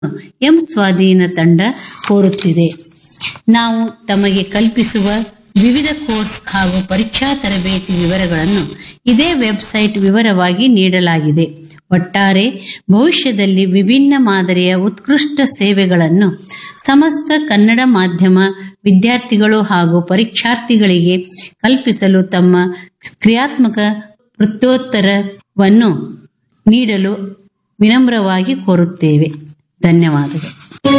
M ಸ್ವಾಧೀನ ತಂಡ ಕೋರುತ್ತಿದೆ ನಾವು ತಮಗೆ ಕಲ್ಪಿಸುವ ವಿವಿಧ ಕೋರ್ಸ್ ಹಾಗೂ ಪರೀಕ್ಷಾ ತರಬೇತಿ ವಿವರಗಳನ್ನು ಇದೇ ವೆಬ್ಸೈಟ್ ವಿವರವಾಗಿ ನೀಡಲಾಗಿದೆ ಒಟ್ಟಾರೆ ಭವಿಷ್ಯದಲ್ಲಿ ವಿಭಿನ್ನ ಮಾದರಿಯ ಉತ್ಕೃಷ್ಟ ಸೇವೆಗಳನ್ನು ಸಮಸ್ತ ಕನ್ನಡ ಮಾಧ್ಯಮ ವಿದ್ಯಾರ್ಥಿಗಳು ಹಾಗೂ ಪರೀಕ್ಷಾರ್ಥಿಗಳಿಗೆ ಕಲ್ಪಿಸಲು ತಮ್ಮ ಕ್ರಿಯಾತ್ಮಕ ವೃತ್ತೋತ್ತರವನ್ನು ನೀಡಲು ವಿನಮ್ರವಾಗಿ ಕೋರುತ್ತೇವೆ ಧನ್ಯವಾದಗಳು